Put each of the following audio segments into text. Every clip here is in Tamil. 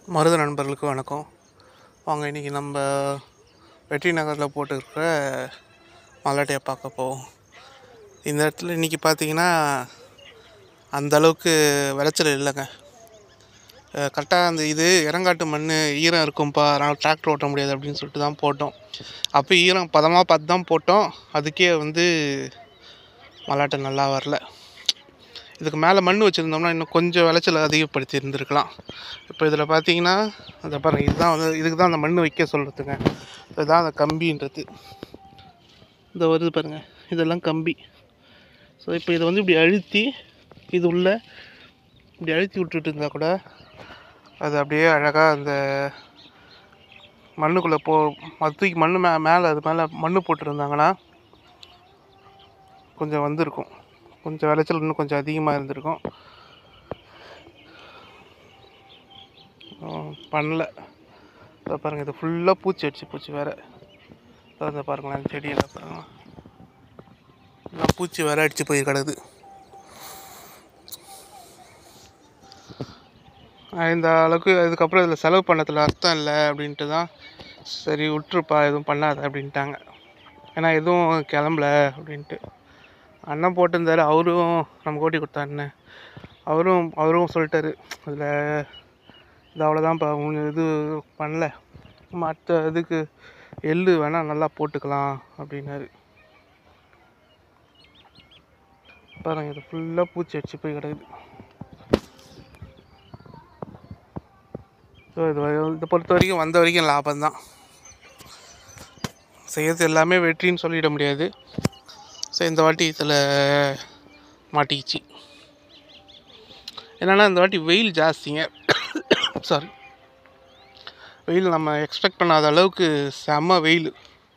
மருத நண்பர்களுக்கு வணக்கம் வாங்க இன்றைக்கி நம்ம வெற்றி நகரில் போட்டுருக்கிற மல்லாட்டையை பார்க்க போவோம் இந்த இடத்துல இன்றைக்கி பார்த்தீங்கன்னா அந்த அளவுக்கு விளைச்சல் இல்லைங்க கரெக்டாக அந்த இது இறங்காட்டு மண் ஈரம் இருக்கும்ப்பா அதனால் டிராக்டர் ஓட்ட முடியாது அப்படின்னு சொல்லிட்டு தான் போட்டோம் அப்போ ஈரம் பதமாக பார்த்து தான் போட்டோம் அதுக்கே வந்து மல்லாட்டை நல்லா வரல இதுக்கு மேலே மண் வச்சுருந்தோம்னா இன்னும் கொஞ்சம் விளைச்சல் அதிகப்படுத்தி இருந்திருக்கலாம் இப்போ இதில் பார்த்தீங்கன்னா அந்த பாருங்க இதுதான் வந்து இதுக்கு தான் அந்த மண் வைக்க சொல்கிறதுங்க இதுதான் அந்த கம்பின்றது இந்த வருது பாருங்க இதெல்லாம் கம்பி ஸோ இப்போ இதை வந்து இப்படி அழுத்தி இது உள்ள இப்படி அழுத்தி விட்டுட்டு இருந்தால் கூட அது அப்படியே அழகாக அந்த மண்ணுக்குள்ளே போ அது தூக்கி மண் மே மேலே அது மேலே மண் போட்டிருந்தாங்கன்னா கொஞ்சம் வந்திருக்கும் கொஞ்சம் விளைச்சல் இன்னும் கொஞ்சம் அதிகமாக இருந்திருக்கும் ஆ, பண்ணல இதை பாருங்கள் இது ஃபுல்லாக பூச்சி அடிச்சு போச்சு வேறு அதை பாருங்களேன் அந்த செடியெல்லாம் பாருங்க எல்லாம் பூச்சி வேற அடிச்சு போய் கிடக்குது ஆ, இந்த அளவுக்கு இதுக்கப்புறம் இதில் செலவு பண்ணதில் அர்த்தம் இல்லை அப்படின்ட்டு தான் சரி விட்டுருப்பா எதுவும் பண்ணாத அப்படின்ட்டாங்க ஏன்னா எதுவும் கிளம்பல அப்படின்ட்டு அண்ணன் போட்டிருந்தாரு அவரும் நமக்கு ஓட்டி கொடுத்தா அண்ணன் அவரும் அவரும் சொல்லிட்டாரு அதில் இது அவ்வளோதான்ப்பா உங்க இது பண்ணல மற்ற இதுக்கு எள்ளு வேணால் நல்லா போட்டுக்கலாம் அப்படின்னாரு பாருங்க இது ஃபுல்லாக பூச்சி அடிச்சு போய் கிடக்குது ஸோ இது வரை- இதை பொறுத்த வரைக்கும் வந்த வரைக்கும் லாபம் தான் செய்யறது எல்லாமே வெற்றின்னு சொல்லிட முடியாது ஸோ இந்த வாட்டி இதில் மாட்டிக்கிச்சு என்னென்னா இந்த வாட்டி வெயில் ஜாஸ்திங்க சாரி வெயில் நம்ம எக்ஸ்பெக்ட் பண்ணாத அளவுக்கு செம்ம வெயில்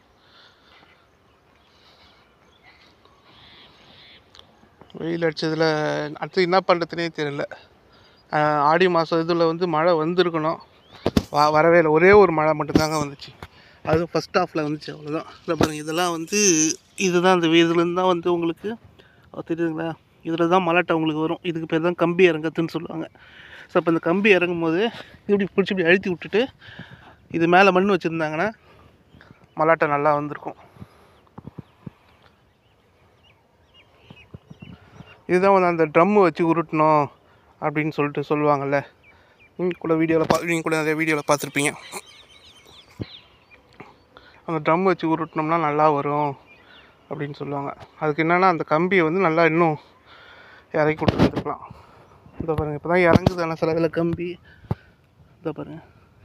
வெயில் அடிச்சதில் அடுத்து என்ன பண்ணுறதுனே தெரியல ஆஹ் ஆடி மாதம் இதில் வந்து மழை வந்திருக்கணும் வ வரவே இல்லை ஒரே ஒரு மழை மட்டும்தாங்க வந்துச்சு அதுவும் ஃபஸ்ட் ஹாஃபில் வந்துச்சு அவ்வளோதான் இல்லை பாருங்கள் இதெல்லாம் வந்து இதுதான் இந்த இதுலேருந்து தான் வந்து உங்களுக்கு அஹ் தெரியுதுங்களா இதில் தான் மலாட்டை உங்களுக்கு வரும் இதுக்கு பேர் தான் கம்பி இறங்கத்துன்னு சொல்லுவாங்க ஸோ அப்போ இந்த கம்பி இறங்கும் போது இப்படி பிடிச்சி இப்படி அழுத்தி விட்டுட்டு இது மேலே மண் வச்சுருந்தாங்கன்னா மலாட்டை நல்லா வந்திருக்கும் இதுதான் வந்து அந்த ட்ரம்மு வச்சு உருட்டணும் அப்படின்னு சொல்லிட்டு சொல்லுவாங்கள்ல நீங்கள் கூட வீடியோவில் பா நீங்கள் கூட நிறைய வீடியோவில் பார்த்துருப்பீங்க அந்த ட்ரம் வச்சு உருட்டினோம்னா நல்லா வரும் அப்படின்னு சொல்லுவாங்க அதுக்கு என்னென்னா அந்த கம்பியை வந்து நல்லா இன்னும் இறக்கி விட்டுருந்துருக்கலாம் இந்த பாருங்கள் இப்போ தான் இறங்குது ஆனால் சில இதில் கம்பி இந்த பாருங்கள்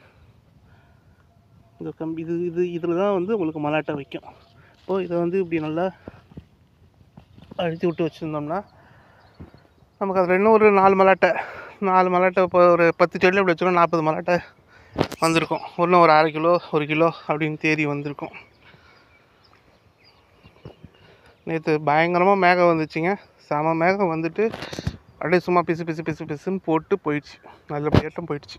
இந்த கம்பி இது இது இதில் தான் வந்து உங்களுக்கு மலாட்டை வைக்கும் இப்போது இதை வந்து இப்படி நல்லா அழுத்தி விட்டு வச்சுருந்தோம்னா நமக்கு அதில் இன்னும் ஒரு நாலு மலாட்டை நாலு மலாட்டை இப்போ ஒரு பத்து செடியில் இப்படி வச்சோம்னா நாற்பது மலாட்டை வந்திருக்கும் இன்னும் ஒரு அரை கிலோ ஒரு கிலோ அப்படின்னு தேடி வந்திருக்கும் நேற்று பயங்கரமாக மேகம் வந்துச்சுங்க செம மேகம் வந்துட்டு அப்படியே சும்மா பிசு பிசு பிசு பிசுன்னு போட்டு போயிடுச்சு நல்லபடியாட்டம் போயிடுச்சு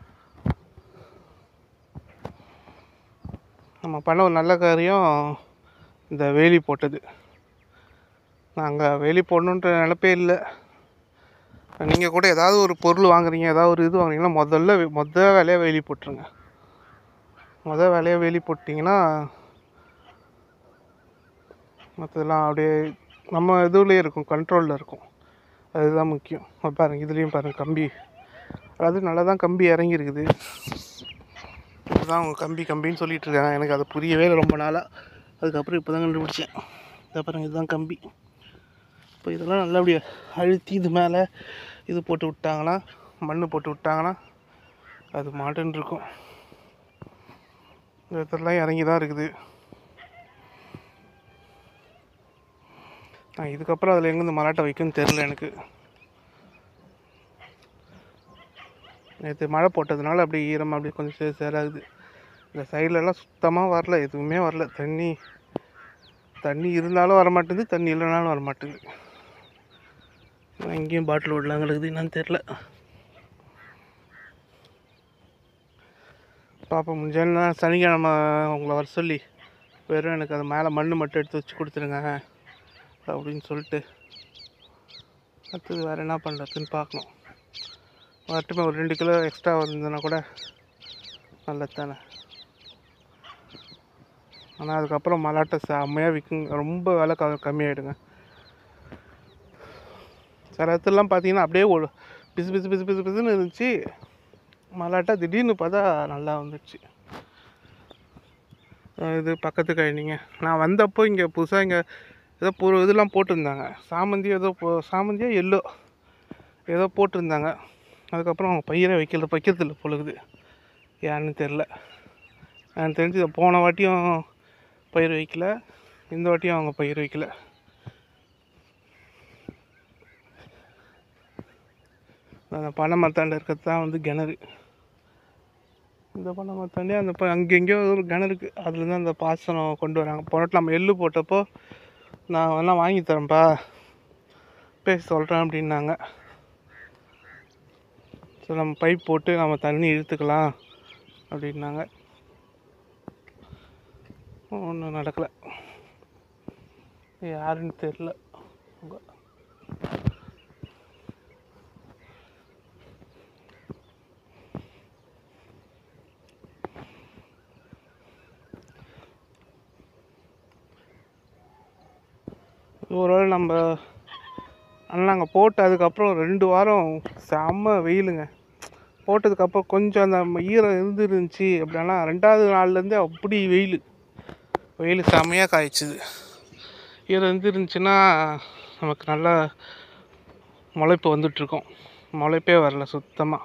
நம்ம பண்ண ஒரு நல்ல காரியம் இந்த வேலி போட்டது நாங்கள் வேலி போடணுன்ற நினப்பே இல்லை நீங்கள் கூட ஏதாவது ஒரு பொருள் வாங்குறீங்க ஏதாவது ஒரு இது வாங்குறீங்கன்னா முதல்ல வே- மொத வேலையாக வேலி போட்டுருங்க முத வேலையாக வேலி போட்டிங்கன்னா மற்றதெல்லாம் அப்படியே நம்ம இதுலேயே இருக்கும் கண்ட்ரோலில் இருக்கும் அதுதான் முக்கியம் இப்ப பாருங்க இதுலேயும் பாருங்க கம்பி அதாவது நல்லா தான் கம்பி இறங்கியிருக்குது இதுதான் அவங்க கம்பி கம்பின்னு சொல்லிட்டு இருக்காங்க எனக்கு அது புரியவே இல்லை ரொம்ப நாளாக அதுக்கப்புறம் இப்போ தான் கண்டுபிடிச்சேன் இதை பாருங்க இதுதான் கம்பி இப்போ இதெல்லாம் நல்லபடியாக அழுத்தி இது மேலே இது போட்டு விட்டாங்கன்னா மண் போட்டு விட்டாங்கன்னா அது மாட்டுன்னு இருக்கும் இந்த இதெல்லாம் இறங்கி தான் இருக்குது நான் இதுக்கப்புறம் அதில் எங்கேருந்து மலாட்டை வைக்கும்னு தெரில எனக்கு நேற்று மழை போட்டதுனால அப்படியே ஈரமாக அப்படியே கொஞ்சம் சே சேராகுது இந்த சைட்லலாம் சுத்தமாக வரல எதுவுமே வரல தண்ணி தண்ணி இருந்தாலும் வர மாட்டேங்குது தண்ணி இல்லைனாலும் வர மாட்டேங்குது நான் இங்கேயும் பாட்டில் விடலாம் கிடக்குது என்னன்னு தெரில பாப்பா முடிஞ்சாலும் நான் சனிக்கிழமை உங்களை வர சொல்லி வெறும் எனக்கு அது மேலே மண் மட்டும் எடுத்து வச்சு கொடுத்துருங்க அப்படின்னு சொல்லிட்டு அடுத்தது வேறு என்ன பண்ணுறதுன்னு பார்க்கணும் வரட்டுமே ஒரு ரெண்டு கிலோ எக்ஸ்ட்ரா வந்ததுன்னா கூட நல்லது தானே ஆனால் அதுக்கப்புறம் மலாட்டை செம்மையாக விற்குங்க ரொம்ப விலை க கம்மியாயிடுங்க சில இடத்துலலாம் பார்த்தீங்கன்னா அப்படியே ஒரு பிசு பிசு பிசு பிசு பிசுன்னு இருந்துச்சு மலாட்டா திடீர்னு பார்த்தா நல்லா வந்துடுச்சு அஹ் இது பக்கத்து கழனிங்க நான் வந்தப்போ இங்கே புதுசாக இங்கே ஏதோ பூ இதெல்லாம் போட்டிருந்தாங்க சாமந்தி ஏதோ போ சாமந்தியா எல்லோ ஏதோ போட்டிருந்தாங்க அதுக்கப்புறம் அவங்க பயிரை வைக்கல வைக்கிறது இல்லை பொழுது ஏன்னு தெரில எனக்கு தெரிஞ்சு இதை போன வாட்டியும் பயிர் வைக்கல இந்த வாட்டியும் அவங்க பயிர் வைக்கல அந்த பனை மரத்தாண்ட இருக்கிறது தான் வந்து கிணறு இந்த பனை மரத்தாண்டே அந்த ப அங்கெங்கேயோ ஒரு கிணறு இருக்குது அதுலேருந்து அந்த பாசனம் கொண்டு வராங்க போனட்டு நம்ம எள்ளு போட்டப்போ நான் வேணா வாங்கி தரேன்ப்பா பேசி சொல்கிறேன் அப்படின்னாங்க ஸோ நம்ம பைப் போட்டு நம்ம தண்ணி இழுத்துக்கலாம் அப்படின்னாங்க ஒன்றும் நடக்கலை யாருன்னு தெரில ஒரு வேளை நம்ம ஆனால் நாங்கள் போட்டு அதுக்கப்புறம் ரெண்டு வாரம் செம்ம வெயிலுங்க போட்டதுக்கப்புறம் கொஞ்சம் அந்த ம- ஈரம் இருந்துருந்துச்சு அப்படின்னா ரெண்டாவது நாள்லேருந்தே அப்படி வெயில் வெயில் செம்மையாக காய்ச்சுது ஈரம் இருந்துருந்துச்சுன்னா நமக்கு நல்லா முளைப்பு வந்துட்டுருக்கோம் முளைப்பே வரல சுத்தமாக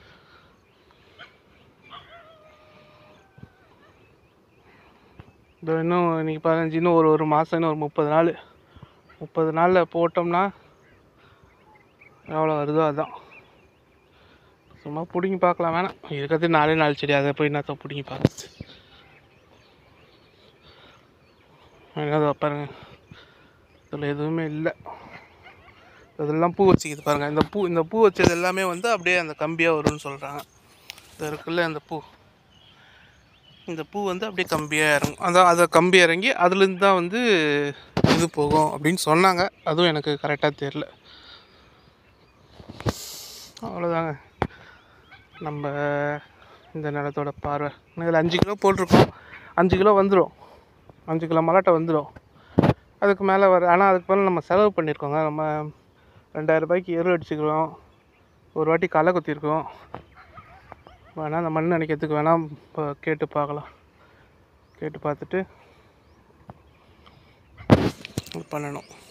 இதோ இன்னும் இன்னைக்கு பதினஞ்சு இன்னும் ஒரு ஒரு மாதம் இன்னும் ஒரு முப்பது நாள் முப்பது நாளில் போட்டோம்னா எவ்வளோ வருதோ அதுதான் சும்மா பிடுங்கி பார்க்கலாம் வேணாம் இருக்கிறது நாலே நாலு செடி அதை போய் என்னத்த பிடுங்கி பார்க்குறது என்னது பாருங்க இதில் எதுவுமே இல்லை இதெல்லாம் பூ வச்சுக்கிது பாருங்க இந்த பூ இந்த பூ வச்சது எல்லாமே வந்து அப்படியே அந்த கம்பியாக வரும்னு சொல்கிறாங்க இது இருக்குல்ல அந்த பூ இந்த பூ வந்து அப்படியே கம்பியாக இறங்கும் அதான் அதை கம்பி இறங்கி அதுலேருந்து தான் வந்து இது போகும் அப்படின்னு சொன்னாங்க அதுவும் எனக்கு கரெக்டாக தெரில அவ்வளோதாங்க நம்ம இந்த நிலத்தோட பார்வை இதில் அஞ்சு கிலோ போட்டிருக்கோம் அஞ்சு கிலோ வந்துடும் அஞ்சு கிலோ மலாட்டை வந்துடும் அதுக்கு மேலே வர ஆனால் அதுக்கு மேலே நம்ம செலவு பண்ணியிருக்கோங்க நம்ம ரெண்டாயிரம் ரூபாய்க்கு எரு அடிச்சுக்கிறோம் ஒரு வாட்டி களை குத்திருக்கோம் வேணால் அந்த மண் அணைக்கிறதுக்கு வேணால் இப்போ கேட்டு பார்க்கலாம் கேட்டு பார்த்துட்டு இது பண்ணணும்